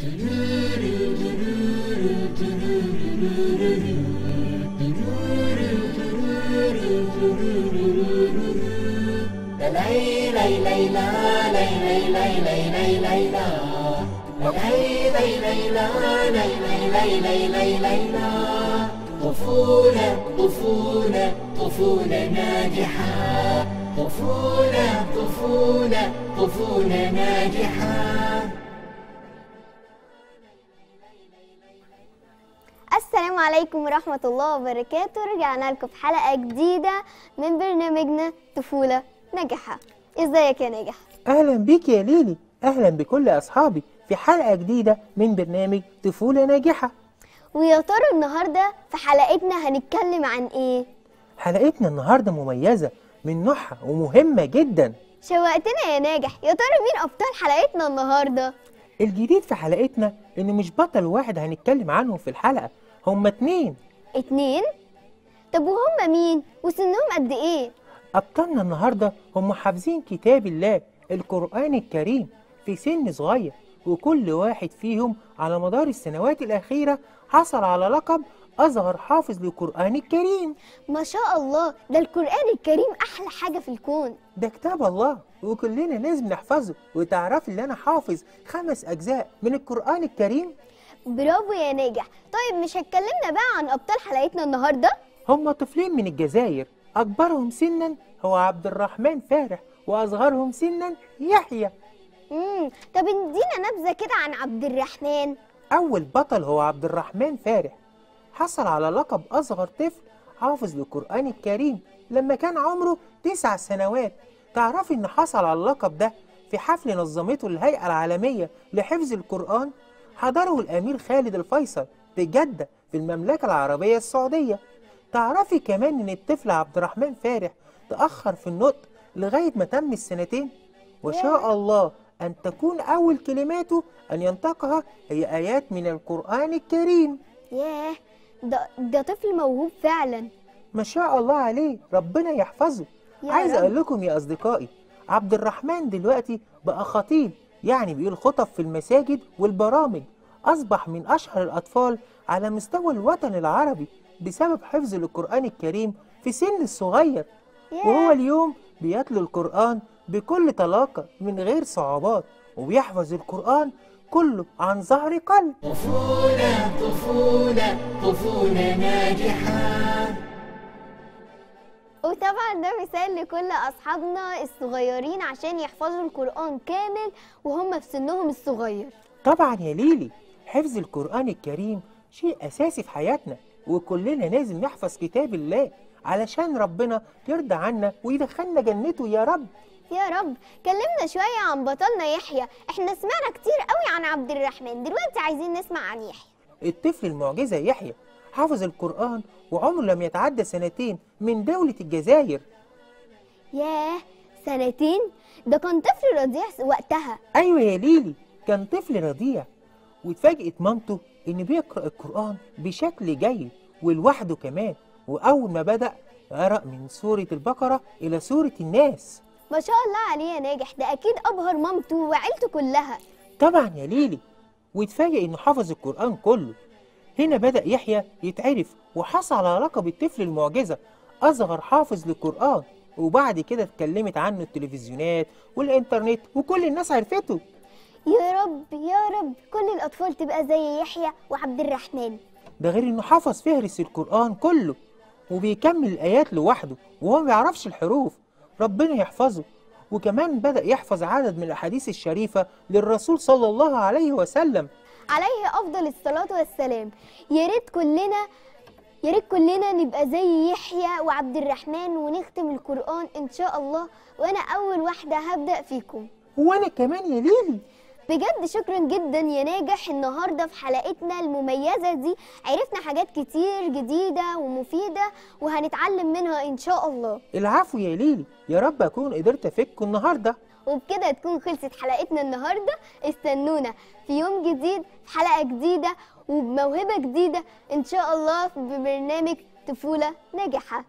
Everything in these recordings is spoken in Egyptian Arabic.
طفولة طفولة طفولة ناجحة طفولة طفولة طفولة ناجحة السلام عليكم ورحمة الله وبركاته رجعنا لكم في حلقة جديدة من برنامجنا طفولة ناجحة ازيك يا ناجح أهلا بيك يا ليلي أهلا بكل أصحابي في حلقة جديدة من برنامج طفولة ناجحة ويا ترى النهاردة في حلقتنا هنتكلم عن ايه حلقتنا النهاردة مميزة من نوعها ومهمة جدا شوقتنا يا ناجح يا ترى مين ابطال حلقتنا النهاردة الجديد في حلقتنا إنه مش بطل واحد هنتكلم عنهم في الحلقة هما اتنين اتنين طب وهم مين وسنهم قد ايه أبطالنا النهاردة هم حافظين كتاب الله القرآن الكريم في سن صغير وكل واحد فيهم على مدار السنوات الأخيرة حصل على لقب أصغر حافظ للقرآن الكريم ما شاء الله ده القرآن الكريم احلى حاجة في الكون ده كتاب الله وكلنا لازم نحفظه وتعرفي ان انا حافظ خمس اجزاء من القرآن الكريم برافو يا ناجح طيب مش هتكلمنا بقى عن ابطال حلقتنا النهاردة هم طفلين من الجزائر اكبرهم سنا هو عبد الرحمن فارح واصغرهم سنا يحيى امم طب ادينا نبذة كده عن عبد الرحمن اول بطل هو عبد الرحمن فارح حصل على لقب اصغر طفل حافظ للقرآن الكريم لما كان عمره تسع سنوات تعرفي ان حصل على اللقب ده في حفل نظمته الهيئة العالمية لحفظ القرآن حضره الأمير خالد الفيصل في جدة في المملكة العربية السعودية تعرفي كمان إن الطفل عبد الرحمن فارح تأخر في النطق لغاية ما تم السنتين وشاء الله أن تكون أول كلماته أن ينطقها هي آيات من القرآن الكريم ياه ده ده طفل موهوب فعلا ما شاء الله عليه ربنا يحفظه يا عايز رب. اقول لكم يا اصدقائي عبد الرحمن دلوقتي بقى خطيب يعني بيقول خطب في المساجد والبرامج اصبح من اشهر الاطفال على مستوى الوطن العربي بسبب حفظه للقران الكريم في سن الصغير ياه. وهو اليوم بيتلو القران بكل طلاقه من غير صعوبات وبيحفظ القران كله عن ظهر قلب طفولة طفولة طفولة ناجحة وطبعا ده مثال لكل اصحابنا الصغيرين عشان يحفظوا القرآن كامل وهم في سنهم الصغير طبعا يا ليلي حفظ القرآن الكريم شيء أساسي في حياتنا وكلنا لازم نحفظ كتاب الله علشان ربنا يرضى عنا ويدخلنا جنته يا رب يا رب كلمنا شوية عن بطلنا يحيى احنا سمعنا كتير قوي عن عبد الرحمن دلوقتي عايزين نسمع عن يحيى الطفل المعجزة يحيى حافظ القرآن وعمره لم يتعدى سنتين من دولة الجزائر ياه سنتين ده كان طفل رضيع وقتها أيوة يا ليلي كان طفل رضيع واتفاجئت مامته إنه بيقرأ القرآن بشكل جيد ولوحده كمان وأول ما بدأ قرأ من سورة البقرة إلى سورة الناس ما شاء الله عليه يا ناجح ده اكيد ابهر مامته وعيلته كلها طبعا يا ليلي واتفاجئ انه حفظ القرآن كله هنا بدأ يحيى يتعرف وحصل على لقب الطفل المعجزة أصغر حافظ للقرآن وبعد كده اتكلمت عنه التلفزيونات والإنترنت وكل الناس عرفته يا رب يا رب كل الاطفال تبقى زي يحيى وعبد الرحمن ده غير انه حفظ فهرس القرآن كله وبيكمل الآيات لوحده وهو ما يعرفش الحروف ربنا يحفظه وكمان بدأ يحفظ عدد من الأحاديث الشريفة للرسول صلى الله عليه وسلم عليه افضل الصلاه والسلام يا ريت كلنا يا ريت كلنا نبقى زي يحيى وعبد الرحمن ونختم القران ان شاء الله وانا اول واحده هبدا فيكم وأنا كمان يا ليلي بجد شكرا جدا يا ناجح النهارده في حلقتنا المميزه دي عرفنا حاجات كتير جديده ومفيده وهنتعلم منها ان شاء الله العفو يا ليلي يا رب أكون قدرت أفكه النهاردة وبكده تكون خلصت حلقتنا النهارده استنونا في يوم جديد في حلقه جديده وبموهبه جديده ان شاء الله في برنامج طفوله ناجحه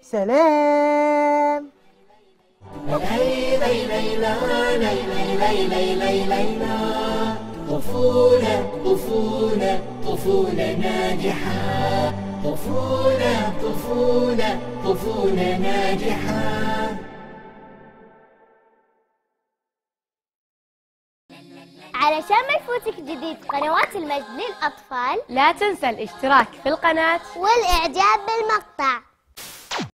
سلام لي لي لي لا لي لي لي لي لي لي لا طفولة طفولة طفولة ناجحة طفولة طفولة طفولة ناجحة علشان ما يفوتك جديد قنوات المجد للأطفال لا تنسى الاشتراك في القناة والإعجاب بالمقطع